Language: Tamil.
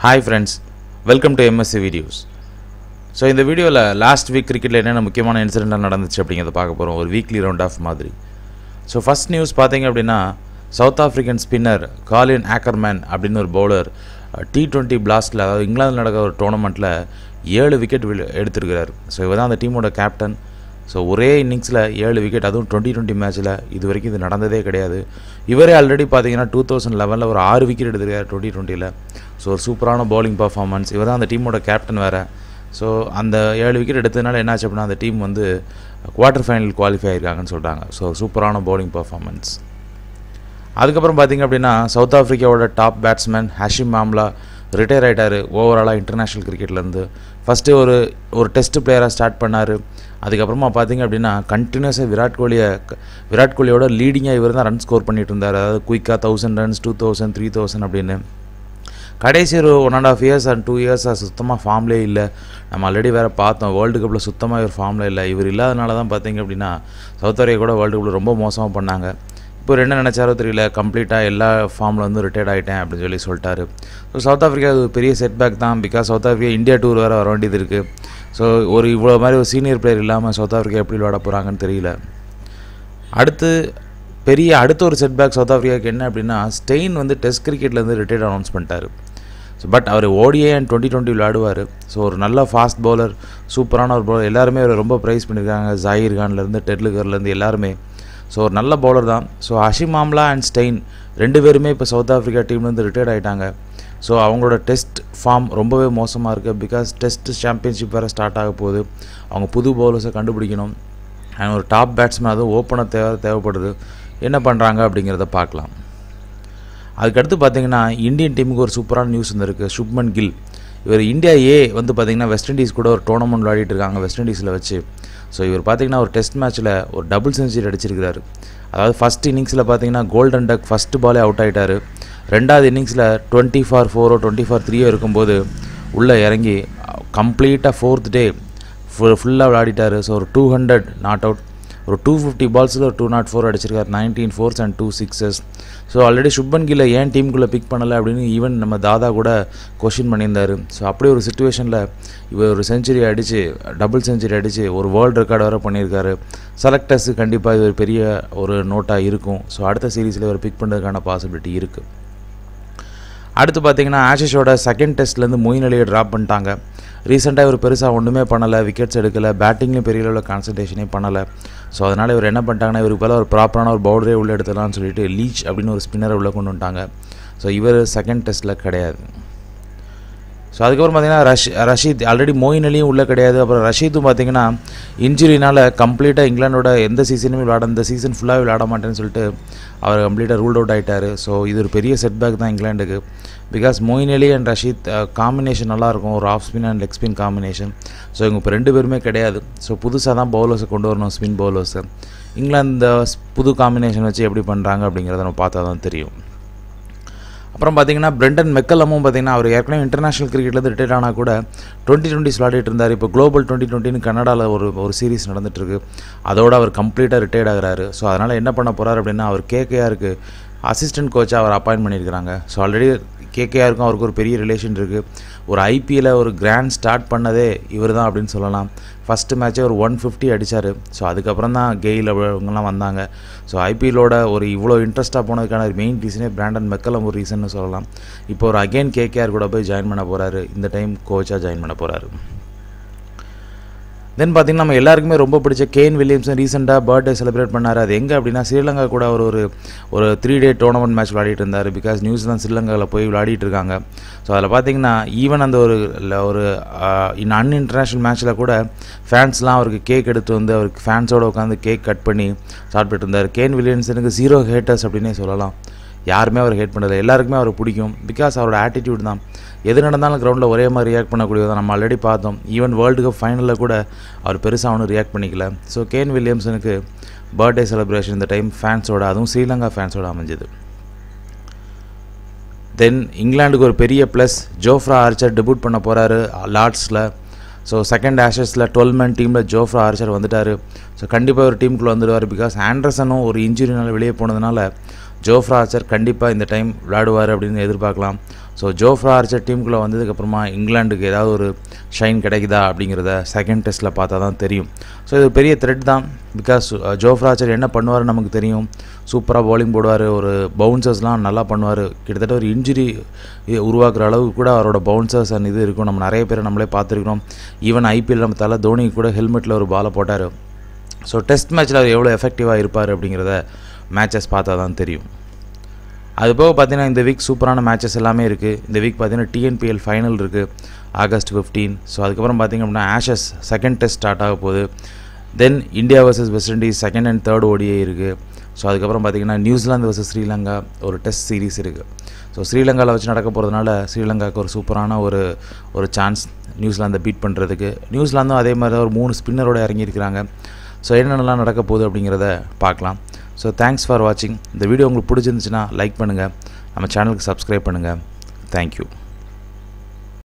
hi friends welcome to MSC videos so இந்த வீடியோவில் லாஸ்ட் வீக் கிரிக்கெட்டில் என்னென்ன முக்கியமான இன்சிடென்ட் நடந்துச்சு அப்படிங்கிறத பார்க்க போகிறோம் ஒரு வீக்லி ரவுண்ட் ஆஃப் மாதிரி ஸோ ஃபஸ்ட் நியூஸ் பார்த்தீங்க அப்படின்னா South African spinner Colin Ackermann அப்படின்னு ஒரு பவுலர் டி டுவெண்ட்டி பிளாஸ்டில் அதாவது இங்கிலாந்து நடக்கிற ஒரு டோர்னமெண்ட்டில் ஏழு விக்கெட் எடுத்திருக்கிறார் ஸோ இவர் தான் அந்த டீமோட கேப்டன் ஸோ ஒரே இன்னிங்ஸில் ஏழு விக்கெட் அதுவும் டுவெண்ட்டி டுவெண்ட்டி மேட்ச்சில் இது வரைக்கும் இது நடந்ததே கிடையாது இவரே ஆல்ரெடி பார்த்தீங்கன்னா டூ தௌசண்ட் லெவனில் ஒரு ஆறு விக்கெட் எடுத்திருக்காரு டுவெண்ட்டி டுவெண்ட்டியில் ஸோ ஒரு சூப்பரான பவுலிங் பர்ஃபார்மன்ஸ் இவர் தான் அந்த டீமோட கேப்டன் வேறு ஸோ அந்த ஏழு விக்கெட் எடுத்ததுனால என்னாச்சு அப்படின்னா அந்த டீம் வந்து குவார்ட்டர் ஃபைனல் குவாலிஃபை ஆயிருக்காங்கன்னு சொல்கிறாங்க ஸோ சூப்பரான பவுலிங் பர்ஃபார்மன்ஸ் அதுக்கப்புறம் பார்த்தீங்க அப்படின்னா சவுத் ஆஃப்ரிக்காவோட top batsman Hashim Amla retire ஆகிட்டார் ஓவராலாக இன்டர்நேஷ்னல் கிரிக்கெட்லேருந்து ஃபஸ்ட்டு ஒரு ஒரு டெஸ்ட் பிளேயராக ஸ்டார்ட் பண்ணார் அதுக்கப்புறமா பார்த்தீங்க அப்படின்னா கண்டினியூஸாக விராட் கோலியை விராட் கோலியோட லீடிங்காக இவர் தான் ரன் ஸ்கோர் பண்ணிட்டு இருந்தார் அதாவது குயிக்காக thousand runs two thousand three thousand அப்படின்னு கடைசி ஒரு one and half years and two இயர்ஸாக சுத்தமாக ஃபார்ம்லே இல்லை நம்ம ஆல்ரெடி வேறு பார்த்தோம் வேர்ல்டு கப்பில் சுத்தமாக இவர் ஃபார்மில் இல்லை இவர் இல்லாதனால தான் பார்த்தீங்க அப்படின்னா சவுத் ஆஃப்ரிக்கா கூட வேர்ல்டு கப்பில் ரொம்ப மோசமாக பண்ணாங்க இப்போ என்ன நினச்சாரோ தெரியல கம்ப்ளீட்டாக எல்லா ஃபார்மில் வந்து ரிட்டையர்ட் ஆகிட்டேன் அப்படின்னு சொல்லி சொல்லிட்டாரு ஸோ சவுத் ஆஃப்ரிக்கா அது பெரிய செட்பேக் தான் because South Africa India tour வேறு வர வேண்டியது இருக்குது ஸோ ஒரு இவ்வளோ மாதிரி ஒரு சீனியர் பிளேயர் இல்லாமல் சவுத் ஆஃப்ரிக்கா எப்படி விளையாட போகிறாங்கன்னு தெரியல அடுத்து பெரிய அடுத்த ஒரு செட்பேக் சவுத் ஆஃப்ரிக்காவுக்கு என்ன அப்படின்னா ஸ்டெயின் வந்து டெஸ்ட் கிரிக்கெட்லேருந்து ரிட்டையர்ட் அனௌன்ஸ் பண்ணிட்டார் ஸோ பட் அவர் ஓடிஏ அண்ட் டுவெண்ட்டி டுவெண்ட்டி விளையாடுவார் ஸோ ஒரு நல்ல ஃபாஸ்ட் பவுலர் சூப்பரான ஒரு பவுலர் எல்லாருமே அவர் ரொம்ப ப்ரைஸ் பண்ணியிருக்காங்க ஜாகிர் கான்லேருந்து டெட்லுகர்லேருந்து எல்லாருமே ஸோ ஒரு நல்ல பவுலர் தான் so Hashim Amla and Steyn ரெண்டு பேருமே இப்போ சவுத் ஆஃப்ரிக்கா டீம்லேருந்து ரிட்டையர்ட் ஆகிட்டாங்க ஸோ அவங்களோட டெஸ்ட் ஃபார்ம் ரொம்பவே மோசமாக இருக்குது பிகாஸ் டெஸ்ட் சாம்பியன்ஷிப் வேறு ஸ்டார்ட் ஆக போகுது அவங்க புது பவுலர்ஸை கண்டுபிடிக்கணும் அண்ட் ஒரு டாப் பேட்ஸ்மேன் அதுவும் ஓப்பனர் தேவை தேவைப்படுது என்ன பண்ணுறாங்க அப்படிங்கிறத பார்க்கலாம் அதுக்கடுத்து பார்த்தீங்கன்னா இந்தியன் டீமுக்கு ஒரு சூப்பரான நியூஸ் வந்திருக்கு சுப்மன் கில் இவர் இந்தியா ஏ வந்து பார்த்திங்கன்னா வெஸ்ட் இண்டீஸ் கூட ஒரு டோர்னமெண்ட் விளையாடிட்டு இருக்காங்க வெஸ்ட் இண்டீஸில் வச்சு ஸோ இவர் பார்த்தீங்கன்னா ஒரு டெஸ்ட் மேட்ச்சில் ஒரு டபுள் செஞ்சுரி அடிச்சிருக்கிறாரு அதாவது ஃபஸ்ட் இன்னிங்ஸில் பார்த்தீங்கன்னா கோல்டன் டக் ஃபஸ்ட்டு பாலே அவுட் ஆகிட்டார் ரெண்டாவது இன்னிங்ஸில் டுவெண்ட்டி ஃபார் ஃபோரோ டுவெண்ட்டி ஃபார் த்ரீயோ இருக்கும்போது உள்ளே இறங்கி கம்ப்ளீட்டாக ஃபோர்த் டே ஃபுல் ஃபுல்லாக விளையாடிட்டார் ஸோ ஒரு டூ ஹண்ட்ரட் நாட் அவுட் ஒரு டூ ஃபிஃப்டி பால்ஸில் ஒரு டூ நாட் ஃபோர் அடிச்சிருக்காரு nineteen fours and two sixes so already Shubman கில்லை ஏன் டீமுக்குள்ளே பிக் பண்ணலை அப்படின்னு ஈவன் நம்ம தாதா கூட கொஷின் பண்ணியிருந்தார் ஸோ அப்படி ஒரு சுச்சுவேஷனில் இவர் ஒரு செஞ்சுரி அடித்து டபுள் செஞ்சுரி அடித்து ஒரு வேர்ல்டு ரெக்கார்டு வர பண்ணியிருக்காரு செலக்டர்ஸு கண்டிப்பாக இது ஒரு பெரிய ஒரு நோட்டாக இருக்கும் ஸோ அடுத்த சீரீஸில் இவர் பிக் பண்ணுறதுக்கான பாசிபிலிட்டி இருக்குது அடுத்து பார்த்தீங்கன்னா ஆஷிஷோட செகண்ட் டெஸ்ட்லேருந்து மொயின் அலியை ட்ராப் பண்ணிட்டாங்க ரீசெண்டாக இவர் பெருசாக ஒன்றுமே பண்ணலை விக்கெட்ஸ் எடுக்கலை பேட்டிங்லேயும் பெரிய அளவில் கான்சன்ட்ரேஷனே பண்ணலை ஸோ அதனால் இவர் என்ன பண்ணிட்டாங்கன்னா இவருக்கு போல ஒரு ப்ராப்பரான ஒரு பவுலரே உள்ளே எடுத்துடலாம்னு சொல்லிட்டு லீச் அப்படின்னு ஒரு ஸ்பின்னரை உள்ளே கொண்டு வந்துட்டாங்க ஸோ இவர் செகண்ட் டெஸ்ட்டில் கிடையாது ஸோ அதுக்கப்புறம் பார்த்தீங்கன்னா ரஷ் ரஷீத் ஆல்ரெடி மோயின் அலியும் உள்ளே கிடையாது அப்புறம் ரஷீத்தும் பார்த்தீங்கன்னா இன்ஜுரினால் கம்ப்ளீட்டாக இங்கிலாண்டோட எந்த சீசனுமே விளாட இந்த சீசன் ஃபுல்லாக விளாட மாட்டேன்னு சொல்லிட்டு அவர் கம்ப்ளீட்டாக ரூல்ட் அவுட் ஆகிட்டார் ஸோ இது ஒரு பெரிய செட்பேக் தான் இங்கிலாண்டுக்கு because Moeen Ali and Rashid combination நல்லாயிருக்கும் ஒரு off spin and leg spin combination so இவங்க இப்போ ரெண்டு பேருமே கிடையாது ஸோ புதுசாக தான் பவுலர்ஸை கொண்டு வரணும் ஸ்பின் பவுலர்ஸை இங்கிலாந்து இந்த புது காம்பினேஷன் வச்சு எப்படி பண்ணுறாங்க அப்படிங்கிறத நம்ம பார்த்தா தான் தெரியும் அப்புறம் பார்த்தீங்கன்னா பிரெண்டன் மெக்கலமும் பார்த்தீங்கன்னா அவர் ஏற்கனவே இன்டர்நேஷனல் கிரிக்கெட்லேருந்து ரிட்டையர் ஆனால் கூட டுவெண்ட்டி டுவெண்ட்டிஸ் விளையாடிட்டு இருந்தார் இப்போ குளோபல் டுவெண்ட்டி டுவெண்ட்டின்னு கனடாவில் ஒரு ஒரு சீரிஸ் நடந்துட்டுருக்கு அதோட அவர் கம்ப்ளீட்டாக ரிட்டையர்ட் ஆகிறாரு ஸோ அதனால் என்ன பண்ண போகிறார் அப்படின்னா அவர் கேகேஆருக்கு அசிஸ்டன்ட் கோச்சாக அவர் அப்பாயின்ட் பண்ணியிருக்கிறாங்க ஸோ ஆல்ரெடி கேகேஆருக்கும் அவருக்கு ஒரு பெரிய ரிலேஷன் இருக்குது ஒரு ஐபிஎல்ல ஒரு கிராண்ட் ஸ்டார்ட் பண்ணதே இவர் தான் அப்படின்னு சொல்லலாம் ஃபஸ்ட்டு மேட்ச்சே ஒரு ஒன் ஃபிஃப்டி அடித்தார் ஸோ அதுக்கப்புறம் தான் கெயில் அவங்கெல்லாம் வந்தாங்க ஸோ ஐபிஎல்லோட ஒரு இவ்வளோ இன்ட்ரெஸ்ட்டாக போனதுக்கான மெயின் ரீசனே பிராண்டன் மெக்கலம் ஒரு ரீசன்னு சொல்லலாம் இப்போ ஒரு அகெயின் கேகேஆர் கூட போய் ஜாயின் பண்ண போகிறாரு இந்த டைம் கோச்சாக ஜாயின் பண்ண போகிறாரு தென் பார்த்திங்கன்னா நம்ம எல்லாருக்குமே ரொம்ப பிடிச்ச கேன் வில்லியம்சன் ரீசெண்டாக பர்த்டே செலிப்ரேட் பண்ணார் அது எங்கே அப்படின்னா ஸ்ரீலங்கா கூட அவர் ஒரு ஒரு த்ரீ டே டோர்னமெண்ட் மேட்ச் விளையாடிட்டு இருந்தார் பிகாஸ் நியூசிலாந்து ஸ்ரீலங்காவில் போய் விளையாடிட்டு இருக்காங்க ஸோ அதில் பார்த்தீங்கன்னா ஈவன் அந்த ஒரு ஒரு இன் அன் இன்டர்நேஷ்னல் மேட்ச்சில் கூட ஃபேன்ஸ்லாம் அவருக்கு கேக் எடுத்து வந்து அவருக்கு ஃபேன்ஸோடு உட்காந்து கேக் கட் பண்ணி சாப்பிட்டுட்டு இருந்தார் கேன் வில்லியம்சனுக்கு ஜீரோ ஹேட்டர்ஸ் அப்படின்னே சொல்லலாம் யாருமே அவர் ஹேட் பண்ணதில்லை எல்லாருக்குமே அவருக்கு பிடிக்கும் பிகாஸ் அவரோட ஆட்டிடியூட் தான் எது நடந்தாலும் கிரவுண்டில் ஒரே மாதிரி ரியாக்ட் பண்ணக்கூடியதான் நம்ம ஆல்ரெடி பார்த்தோம் ஈவன் வேர்ல்டு கப் ஃபைனலில் கூட அவர் பெருசாக ஒன்றும் ரியாக்ட் பண்ணிக்கல ஸோ கேன் வில்லியம்சனுக்கு பர்த்டே செலிப்ரேஷன் இந்த டைம் ஃபேன்ஸோட அதுவும் ஸ்ரீலங்கா ஃபேன்ஸோட அமைஞ்சது தென் இங்கிலாந்துக்கு ஒரு பெரிய ப்ளஸ் ஜோஃப்ரா ஆர்ச்சர் டெபுட் பண்ண போகிறாரு லார்ட்ஸில் ஸோ செகண்ட் ஆஷஸில் டுவெல் மேன் டீமில் ஜோஃப்ரா ஆர்ச்சர் வந்துட்டார் ஸோ கண்டிப்பாக ஒரு டீமுக்குள்ளே வந்துடுவார் பிகாஸ் ஆண்டர்சனும் ஒரு இன்ஜுரினால் வெளியே போனதுனால ஜோஃப்ரா ஆர்ச்சர் கண்டிப்பாக இந்த டைம் விளையாடுவார் அப்படின்னு எதிர்பார்க்கலாம் ஸோ ஜோஃப்ரா ஆர்ச்சர் டீமுக்குள்ளே வந்ததுக்கப்புறமா இங்கிலாந்துக்கு ஏதாவது ஒரு ஷைன் கிடைக்குதா அப்படிங்கிறத செகண்ட் டெஸ்ட்டில் பார்த்தா தான் தெரியும் ஸோ இது பெரிய த்ரெட் தான் பிகாஸ் ஜோஃப்ரா ஆர்ச்சர் என்ன பண்ணுவார் நமக்கு தெரியும் சூப்பராக பவுலிங் போடுவார் ஒரு பவுன்சர்ஸ்லாம் நல்லா பண்ணுவார் கிட்டத்தட்ட ஒரு இன்ஜுரி உருவாக்குற அளவுக்கு கூட அவரோட பவுன்சர்ஸ் அண்ட் இது இருக்கும் நம்ம நிறைய பேர் நம்மளே பார்த்துருக்கோம் ஈவன் ஐபிஎல் நம்ம தலை தோனி கூட ஹெல்மெட்டில் ஒரு பாலை போட்டார் ஸோ டெஸ்ட் மேட்ச்சில் அவர் எவ்வளோ எஃபெக்டிவாக இருப்பார் அப்படிங்கிறத மேட்சஸ் பார்த்தா தான் தெரியும் அது போக பார்த்தீங்கன்னா இந்த வீக் சூப்பரான மேட்சஸ் எல்லாமே இருக்குது இந்த வீக் பார்த்தீங்கன்னா டிஎன்பிஎல் ஃபைனல் இருக்குது ஆகஸ்ட் ஃபிஃப்டீன் ஸோ அதுக்கப்புறம் பார்த்திங்க அப்படின்னா ஆஷஸ் செகண்ட் டெஸ்ட் ஸ்டார்ட் ஆக போகுது then India versus West Indies second and third ODI இருக்குது ஸோ அதுக்கப்புறம் பார்த்திங்கன்னா நியூசிலாந்து வர்சஸ் ஸ்ரீலங்கா ஒரு டெஸ்ட் சீரீஸ் இருக்குது ஸோ ஸ்ரீலங்காவில் வச்சு நடக்க போகிறதுனால ஸ்ரீலங்காவுக்கு ஒரு சூப்பரான ஒரு ஒரு சான்ஸ் நியூசிலாந்தை பீட் பண்ணுறதுக்கு நியூசிலாந்தும் அதே மாதிரி தான் ஒரு மூணு ஸ்பின்னரோட இறங்கியிருக்கிறாங்க ஸோ என்னென்னலாம் நடக்க போகுது அப்படிங்கிறத பார்க்கலாம் ஸோ தேங்க்ஸ் ஃபார் வாட்சிங் இந்த வீடியோ உங்களுக்கு பிடிச்சிருந்துச்சுன்னா லைக் பண்ணுங்கள் நம்ம சேனலுக்கு சப்ஸ்கிரைப் பண்ணுங்கள் தேங்க்யூ